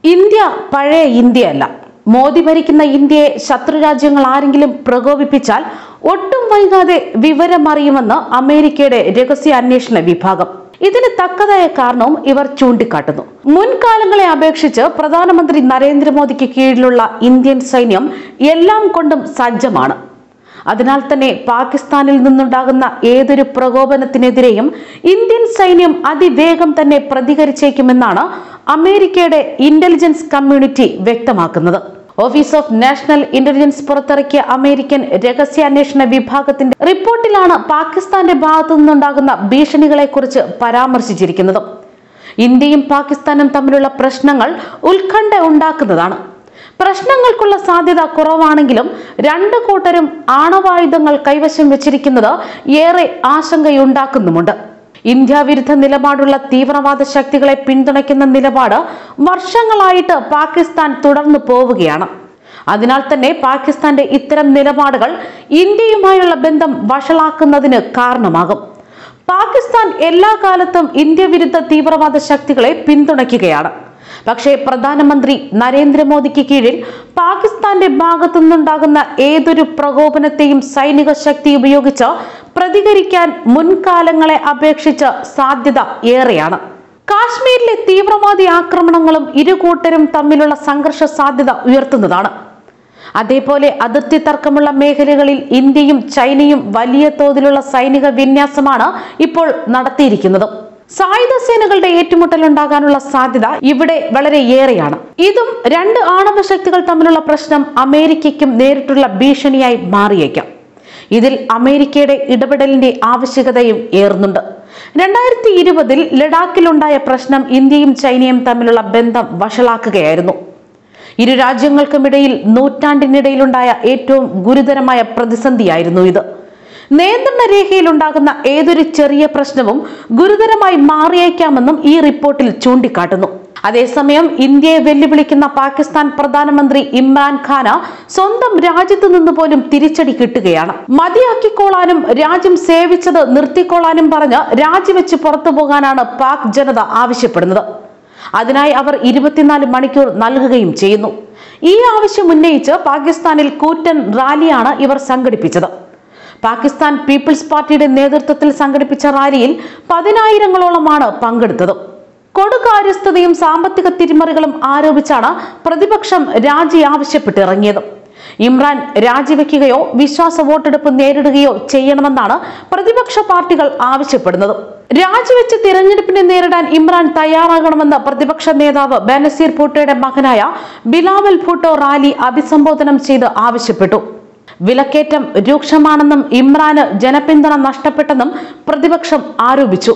India പഴയ ഇന്ത്യയല്ല മോദി ഭരിക്കുന്ന ഇന്ത്യയെ ശത്രുരാജ്യങ്ങൾ ആരെങ്കിലും പ്രകോപിപ്പിച്ചാൽ ഒട്ടും വൈകാതെ വിവരമറിയുമെന്ന് അമേരിക്കയുടെ രഹസ്യ അന്വേഷണ വിഭാഗം ഇതിന് തക്കതായ കാരണവും ഇവർ ചൂണ്ടിക്കാട്ടുന്നു മുൻകാലങ്ങളെ അപേക്ഷിച്ച് പ്രധാനമന്ത്രി നരേന്ദ്രമോദിക്ക് കീഴിലുള്ള ഇന്ത്യൻ സൈന്യം എല്ലാം കൊണ്ടും സജ്ജമാണ് അതിനാൽ തന്നെ പാകിസ്ഥാനിൽ നിന്നുണ്ടാകുന്ന ഏതൊരു പ്രകോപനത്തിനെതിരെയും ഇന്ത്യൻ സൈന്യം അതിവേഗം തന്നെ പ്രതികരിച്ചേക്കുമെന്നാണ് അമേരിക്കയുടെ ഇന്റലിജൻസ് കമ്മ്യൂണിറ്റി വ്യക്തമാക്കുന്നത് ഓഫീസ് ഓഫ് നാഷണൽ ഇന്റലിജൻസ് പുറത്തിറക്കിയ അമേരിക്കൻ രഹസ്യാന്വേഷണ വിഭാഗത്തിന്റെ റിപ്പോർട്ടിലാണ് പാകിസ്ഥാന്റെ ഭാഗത്തു നിന്നുണ്ടാകുന്ന ഭീഷണികളെക്കുറിച്ച് പരാമർശിച്ചിരിക്കുന്നത് ഇന്ത്യയും പാകിസ്ഥാനും തമ്മിലുള്ള പ്രശ്നങ്ങൾ ഉത്കണ്ഠ ഉണ്ടാക്കുന്നതാണ് പ്രശ്നങ്ങൾക്കുള്ള സാധ്യത കുറവാണെങ്കിലും രണ്ട് കൂട്ടരും ആണവായുധങ്ങൾ കൈവശം വെച്ചിരിക്കുന്നത് ഏറെ ആശങ്കയുണ്ടാക്കുന്നുമുണ്ട് ഇന്ത്യ വിരുദ്ധ നിലപാടുള്ള തീവ്രവാദ ശക്തികളെ പിന്തുണയ്ക്കുന്ന നിലപാട് വർഷങ്ങളായിട്ട് പാകിസ്ഥാൻ തുടർന്നു പോവുകയാണ് അതിനാൽ തന്നെ പാകിസ്ഥാന്റെ ഇത്തരം നിലപാടുകൾ ഇന്ത്യയുമായുള്ള ബന്ധം വഷളാക്കുന്നതിന് കാരണമാകും പാകിസ്ഥാൻ എല്ലാ കാലത്തും ഇന്ത്യ വിരുദ്ധ തീവ്രവാദ ശക്തികളെ പിന്തുണയ്ക്കുകയാണ് പക്ഷേ പ്രധാനമന്ത്രി നരേന്ദ്രമോദിക്ക് കീഴിൽ പാകിസ്ഥാന്റെ ഭാഗത്തു നിന്നുണ്ടാകുന്ന ഏതൊരു പ്രകോപനത്തെയും സൈനിക ശക്തി ഉപയോഗിച്ച് പ്രതികരിക്കാൻ മുൻകാലങ്ങളെ അപേക്ഷിച്ച് സാധ്യത ഏറെയാണ് കാശ്മീരിലെ തീവ്രവാദി ആക്രമണങ്ങളും ഇരു കൂട്ടരും തമ്മിലുള്ള സംഘർഷ സാധ്യത ഉയർത്തുന്നതാണ് അതേപോലെ അതിർത്തി തർക്കമുള്ള മേഖലകളിൽ ഇന്ത്യയും ചൈനയും വലിയ തോതിലുള്ള സൈനിക വിന്യാസമാണ് ഇപ്പോൾ നടത്തിയിരിക്കുന്നത് സായുധ സേനകളുടെ ഏറ്റുമുട്ടൽ ഉണ്ടാകാനുള്ള സാധ്യത ഇവിടെ വളരെ ഏറെയാണ് ഇതും രണ്ട് ആണവ ശക്തികൾ തമ്മിലുള്ള പ്രശ്നം അമേരിക്കയ്ക്കും നേരിട്ടുള്ള ഭീഷണിയായി മാറിയേക്കാം ഇതിൽ അമേരിക്കയുടെ ഇടപെടലിന്റെ ആവശ്യകതയും ഏറുന്നുണ്ട് രണ്ടായിരത്തി ഇരുപതിൽ ലഡാക്കിലുണ്ടായ പ്രശ്നം ഇന്ത്യയും ചൈനയും തമ്മിലുള്ള ബന്ധം വഷളാക്കുകയായിരുന്നു ഇരു രാജ്യങ്ങൾക്കുമിടയിൽ നൂറ്റാണ്ടിനിടയിലുണ്ടായ ഏറ്റവും ഗുരുതരമായ പ്രതിസന്ധിയായിരുന്നു ഇത് നിയന്ത്രണ രേഖയിൽ ഉണ്ടാകുന്ന ഏതൊരു ചെറിയ പ്രശ്നവും ഗുരുതരമായി മാറിയേക്കാമെന്നും ഈ റിപ്പോർട്ടിൽ ചൂണ്ടിക്കാട്ടുന്നു അതേസമയം ഇന്ത്യയെ വെല്ലുവിളിക്കുന്ന പാകിസ്ഥാൻ പ്രധാനമന്ത്രി ഇമ്രാൻ ഖാന് സ്വന്തം രാജ്യത്തു നിന്ന് പോലും തിരിച്ചടി കിട്ടുകയാണ് മതിയാക്കിക്കോളാനും രാജ്യം സേവിച്ചത് നിർത്തിക്കോളാനും പറഞ്ഞ് രാജിവെച്ച് പുറത്തു പോകാനാണ് പാക് ജനത ആവശ്യപ്പെടുന്നത് അതിനായി അവർ ഇരുപത്തിനാല് മണിക്കൂർ നൽകുകയും ചെയ്യുന്നു ഈ ആവശ്യം ഉന്നയിച്ച് പാകിസ്ഥാനിൽ കൂറ്റൻ റാലിയാണ് ഇവർ സംഘടിപ്പിച്ചത് പാകിസ്ഥാൻ പീപ്പിൾസ് പാർട്ടിയുടെ നേതൃത്വത്തിൽ സംഘടിപ്പിച്ച റാലിയിൽ പതിനായിരങ്ങളോളമാണ് പങ്കെടുത്തത് കൊടുകാര്യസ്ഥതയും സാമ്പത്തിക തിരിമറികളും ആരോപിച്ചാണ് പ്രതിപക്ഷം രാജി ആവശ്യപ്പെട്ടിറങ്ങിയത് ഇമ്രാൻ രാജിവെക്കുകയോ വിശ്വാസ വോട്ടെടുപ്പ് നേരിടുകയോ ചെയ്യണമെന്നാണ് പ്രതിപക്ഷ പാർട്ടികൾ ആവശ്യപ്പെടുന്നത് രാജിവെച്ച് തിരഞ്ഞെടുപ്പിനെ നേരിടാൻ ഇമ്രാൻ തയ്യാറാകണമെന്ന് പ്രതിപക്ഷ നേതാവ് ബനസീർ ഭൂട്ടോയുടെ മകനായ ബിലാവൽ ഭൂട്ടോ റാലി അഭിസംബോധനം ചെയ്ത് ആവശ്യപ്പെട്ടു വിലക്കയറ്റം രൂക്ഷമാണെന്നും ഇമ്രാന് ജനപിന്തുണ നഷ്ടപ്പെട്ടെന്നും പ്രതിപക്ഷം ആരോപിച്ചു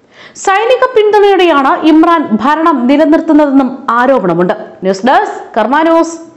സൈനിക പിന്തുണയോടെയാണ് ഇമ്രാൻ ഭരണം നിലനിർത്തുന്നതെന്നും ആരോപണമുണ്ട് ന്യൂസ് ഡെസ്ക് കർമ്മ ന്യൂസ്